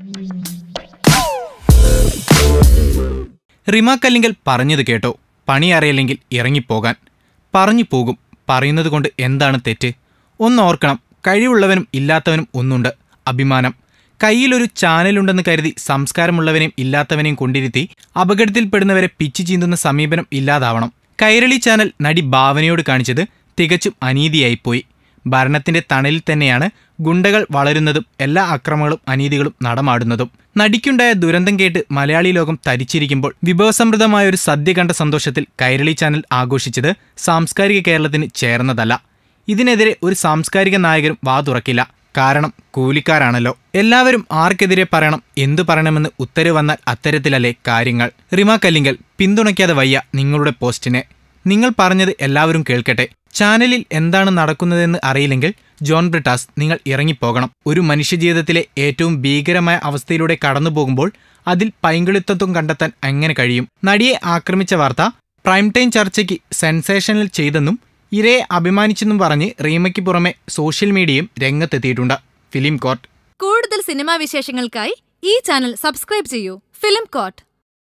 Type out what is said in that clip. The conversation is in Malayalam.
റിമ കല്ലിങ്കൽ പറഞ്ഞത് കേട്ടോ പണി അറിയില്ലെങ്കിൽ ഇറങ്ങിപ്പോകാൻ പറഞ്ഞു പോകും പറയുന്നത് കൊണ്ട് എന്താണ് തെറ്റ് ഒന്നോർക്കണം കഴിവുള്ളവനും ഇല്ലാത്തവനും ഒന്നുണ്ട് അഭിമാനം കയ്യിലൊരു ചാനലുണ്ടെന്ന് കരുതി സംസ്കാരമുള്ളവനെയും ഇല്ലാത്തവനെയും കൊണ്ടിരുത്തി അപകടത്തിൽപ്പെടുന്നവരെ പിച്ചു ചീന്തുന്ന സമീപനം ഇല്ലാതാവണം കൈരളി ചാനൽ നടി ഭാവനയോട് കാണിച്ചത് തികച്ചും അനീതിയായിപ്പോയി ഭരണത്തിന്റെ തണലിൽ തന്നെയാണ് ഗുണ്ടകൾ വളരുന്നതും എല്ലാ അക്രമങ്ങളും അനീതികളും നടമാടുന്നതും നടിക്കുണ്ടായ ദുരന്തം കേട്ട് മലയാളി ലോകം തരിച്ചിരിക്കുമ്പോൾ വിഭവസമൃദ്ധമായ ഒരു സദ്യ കണ്ട സന്തോഷത്തിൽ കൈരളി ചാനൽ ആഘോഷിച്ചത് സാംസ്കാരിക കേരളത്തിന് ചേർന്നതല്ല ഇതിനെതിരെ ഒരു സാംസ്കാരിക നായകരും വാ തുറക്കില്ല കാരണം കൂലിക്കാരാണല്ലോ എല്ലാവരും ആർക്കെതിരെ പറയണം എന്തു പറയണമെന്ന് ഉത്തരവ് വന്നാൽ അത്തരത്തിലല്ലേ കാര്യങ്ങൾ റിമ കല്ലിങ്കൽ പിന്തുണയ്ക്കാതെ വയ്യ നിങ്ങളുടെ പോസ്റ്റിനെ നിങ്ങൾ പറഞ്ഞത് എല്ലാവരും കേൾക്കട്ടെ ചാനലിൽ എന്താണ് നടക്കുന്നതെന്ന് അറിയില്ലെങ്കിൽ ജോൺ ബ്രിട്ടാസ് നിങ്ങൾ ഇറങ്ങിപ്പോകണം ഒരു മനുഷ്യജീവിതത്തിലെ ഏറ്റവും ഭീകരമായ അവസ്ഥയിലൂടെ കടന്നുപോകുമ്പോൾ അതിൽ പൈങ്കളിത്തത്വം കണ്ടെത്താൻ എങ്ങനെ കഴിയും നടിയെ ആക്രമിച്ച വാർത്ത പ്രൈം ടൈം ചർച്ചയ്ക്ക് സെൻസേഷനിൽ ചെയ്തെന്നും ഇരയെ അഭിമാനിച്ചെന്നും പറഞ്ഞ് റീമയ്ക്ക് പുറമെ സോഷ്യൽ മീഡിയയും രംഗത്തെത്തിയിട്ടുണ്ട് ഫിലിം കോർട്ട് കൂടുതൽ സിനിമാ വിശേഷങ്ങൾക്കായി ഈ ചാനൽ സബ്സ്ക്രൈബ് ചെയ്യൂ ഫിലിം കോട്ട്